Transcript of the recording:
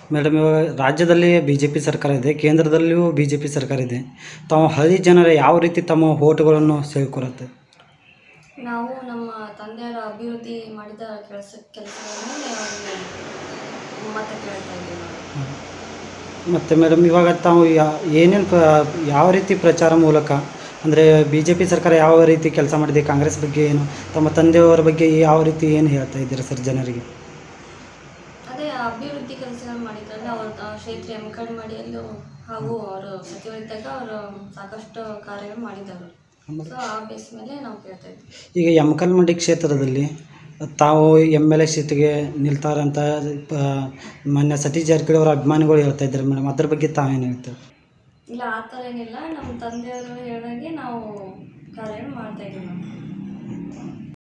madam ಇವಾಗ ರಾಜ್ಯದಲ್ಲಿ B J P ಸರ್ಕಾರ ಇದೆ ಕೇಂದ್ರದಲ್ಲಿಯೂ ಬಿ ಜೆ ಪಿ ಸರ್ಕಾರ ಇದೆ ತಾವು ಹಳ್ಳಿ ಜನರ ಯಾವ ರೀತಿ ತಮ್ಮ ಓಟುಗಳನ್ನು ಸೇರಿಕೊಡುತ್ತೆ ನಾವು ನಮ್ಮ ತಂದೆಯವರ ಅಭಿವೃದ್ಧಿ ಮಾಡಿದ ಕೆಲಸ ಕೆಲಸಗಳನ್ನೇ ಅವರಿಗೆ ಮತ ಕೇಳ್ತಾ ಇದ್ದೀವಿ ನಾವು ಮತ್ತು ಮೇಡಮ್ ಇವಾಗ ತಾವು ಯಾ- ಏನೇನು ಪ್ರ ಯಾವ ರೀತಿ ಪ್ರಚಾರ ಮೂಲಕ ಅಂದರೆ ಬಿ ಜೆ ಪಿ ಸರ್ಕಾರ ಯಾವ ರೀತಿ ಕೆಲಸ ಮಾಡಿದೆ ಕಾಂಗ್ರೆಸ್ ಬಗ್ಗೆ ಏನು ತಮ್ಮ ತಂದೆಯವರ ಬಗ್ಗೆ ಯಾವ ರೀತಿ ಏನು ಹೇಳ್ತಾ ಇದ್ದೀರಾ ಸರ್ ಜನರಿಗೆ ಅದೇ ಅಭಿವೃದ್ಧಿ ಕೆಲಸಗಳು ಮಾಡಿದ್ರಲ್ಲ ಅವ್ರ ಕ್ಷೇತ್ರ ಎಮ್ಕಡ್ ಮಾಡಿಯಲ್ಲೂ ಹಾಗೂ ಅವರು ಸಚಿವರಿದ್ದಾಗ ಅವರು ಸಾಕಷ್ಟು ಕಾರ್ಯಗಳು ಮಾಡಿದ್ದಾರೆ ಸೊ ಆ ಬೇಸ್ ಮೇಲೆ ನಾವು ಕೇಳ್ತಾ ಇದ್ವಿ ಈಗ ಯಮಕಲ್ಮಂಡಿ ಕ್ಷೇತ್ರದಲ್ಲಿ ತಾವು ಎಮ್ ಎಲ್ ಎ ಸೀಟಿಗೆ ನಿಲ್ತಾರಂತ ಪ- ಮಾನ್ಯ ಸತೀಶ್ ಜಾರಕಿಹೊಳಿ ಅವರ ಅಭಿಮಾನಿಗಳು ಹೇಳ್ತಾ ಇದ್ದಾರೆ ಮೇಡಮ್ ಅದ್ರ ಬಗ್ಗೆ ತಾವೇನು ಹೇಳ್ತಾರೆ ಇಲ್ಲ ಆ ಥರ ಏನಿಲ್ಲ ನಮ್ಮ ತಂದೆಯವರು ಹೇಳಿದಂಗೆ ನಾವು ಕಾರ್ಯಗಳು ಮಾಡ್ತಾ ಇದ್ದೀವಿ ನಾವು